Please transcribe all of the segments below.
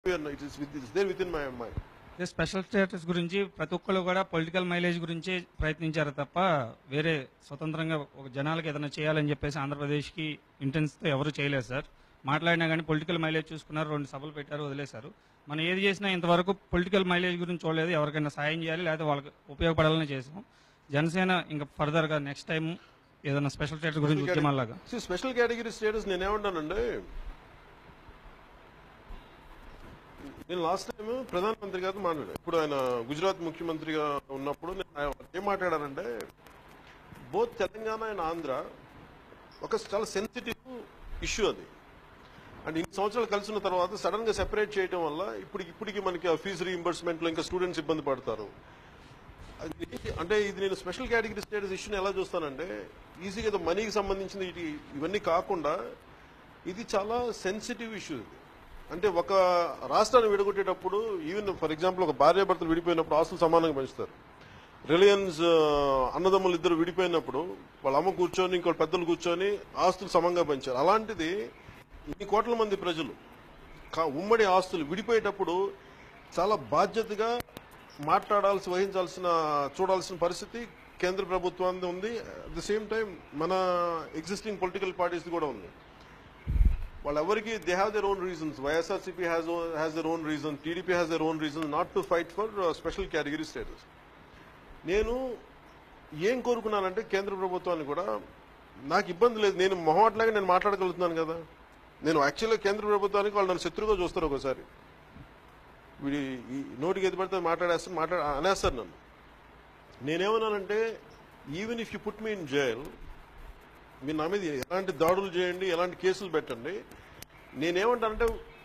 it is with it's there within my mind ఈ special status గురించి ప్రతి ఒక్కరు కూడా పొలిటికల్ మైలేజ్ గురించి ప్రయత్నించారు తప్ప వేరే స్వతంత్రంగా ఒక జనాలకు ఏదైనా చేయాలని చెప్పేసి ఆంధ్రప్రదేశ్కి ఇంటెన్స్తో ఎవరు చేయలేదు సార్ మాట్లాడినా కానీ పొలిటికల్ మైలేజ్ చూసుకున్నారు రెండు సభలు పెట్టారు వదిలేశారు మనం ఏది చేసినా ఇంతవరకు పొలిటికల్ మైలేజ్ గురించి చూడలేదు ఎవరికైనా సాయం చేయాలి లేకపోతే వాళ్ళకి ఉపయోగపడాలని చేసాం జనసేన ఇంకా ఫర్దర్గా నెక్స్ట్ టైం ఏదైనా స్పెషల్ స్టేటస్ గురించి ఉద్యమాలాగా స్పెషల్ కేటగిరీ స్టేటస్ నేనేమంటానండి నేను లాస్ట్ టైం ప్రధానమంత్రి గారితో మాట్లాడాను ఇప్పుడు ఆయన గుజరాత్ ముఖ్యమంత్రిగా ఉన్నప్పుడు నేను ఆయన ఏం మాట్లాడానంటే బోత్ తెలంగాణ అండ్ ఆంధ్ర ఒక చాలా సెన్సిటివ్ ఇష్యూ అది అండ్ ఇన్ని సంవత్సరాలు కలిసిన తర్వాత సడన్ గా సెపరేట్ చేయడం వల్ల ఇప్పుడు ఇప్పటికి మనకి ఫీజు రీఇంబర్స్మెంట్ లో ఇంకా స్టూడెంట్స్ ఇబ్బంది పడతారు అది ఏంటి- అంటే ఇది నేను స్పెషల్ కేటగిరీ స్టేటస్ ఇష్యూని ఎలా చూస్తానంటే ఈజీగా ఏదో మనీకి సంబంధించిన ఇటు ఇవన్నీ కాకుండా ఇది చాలా సెన్సిటివ్ ఇష్యూ ఇది అంటే ఒక రాష్ట్రాన్ని విడగొట్టేటప్పుడు ఈవెన్ ఫర్ ఎగ్జాంపుల్ ఒక భార్య భర్తలు విడిపోయినప్పుడు ఆస్తులు సమానంగా పెంచుతారు రిలయన్స్ ఆ, అన్నదమ్ములు ఇద్దరు విడిపోయినప్పుడు వాళ్ళ అమ్మ కూర్చొని ఇంకో పెద్దలు కూర్చొని ఆస్తులు సమంగా పెంచారు అలాంటిది ఇన్ని కోట్ల మంది ప్రజలు కా- ఉమ్మడి ఆస్తులు విడిపోయేటప్పుడు చాలా బాధ్యతగా మాట్లాడాల్సి వహించాల్సిన చూడాల్సిన పరిస్థితి కేంద్ర ప్రభుత్వానికి ఉంది అట్ ద సేమ్ టైం మన ఎగ్జిస్టింగ్ పొలిటికల్ పార్టీస్ కూడా ఉంది వాళ్ళెవరికి they have their own reasons YSRCP has has their own reason TDP has their own reason not to fight for special category status నేను ఏం కోరుకున్నానంటే కేంద్ర ప్రభుత్వాన్ని కూడా నాకు ఇబ్బంది లేదు నేను మొహమాట్లాగా నేను మాట్లాడగలుగుతున్నాను కదా నేను యాక్చువల్గా కేంద్ర ప్రభుత్వానికి వాళ్ళు నన్ను శత్రువుగా చూస్తారు ఒకసారి వీడి ఈ నోటికి ఎది పడితే మాట్లాడేస్తారు మాట్లాడ అనేస్తారు నన్ను నేనేమన్నానంటే even if you put me in jail మీరు నా మీద ఎలాంటి దాడులు చేయండి ఎలాంటి కేసులు పెట్టండి నేనేమంటానంటే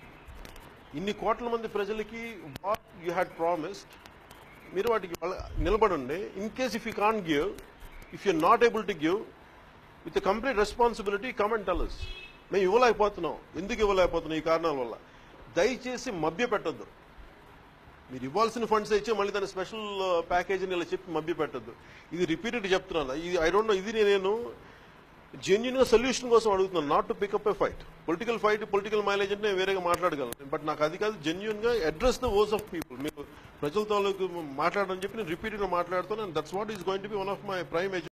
ఇన్ని కోట్ల మంది ప్రజలకి వాట్ యూ హ్యాడ్ ప్రామిస్డ్ మీరు వాటికి వాళ్ళ- నిలబడండి in case if you can give if you not able to give with complete responsibility comment tell us మేము ఇవ్వలేకపోతున్నాం ఎందుకు ఇవ్వలేకపోతున్నాం ఈ కారణాల వల్ల దయచేసి మభ్య పెట్టద్దు మీరు ఇవ్వాల్సిన ఫండ్స్ ఇచ్చి మళ్ళీ దాని స్పెషల్ ప్యాకేజీని ఇలా చెప్పి మభ్య పెట్టద్దు ఇది రిపీటెడ్ చెప్తున్నాను ఇది ఐ డోంట్ నో ఇది నేను జెన్యున్ గా సొల్యూషన్ కోసం అడుగుతున్నాను not to pick up a fight political fight political mileage అంటే నేను వేరేగా మాట్లాడగలను బట్ నాకు అది కాదు జెన్యున్ గా address the woes of people మీరు ప్రజల తాలూకు మాట్లాడని చెప్పి నేను రిపీటెడ్ గా మాట్లాడుతాను that's what is going to be one of my prime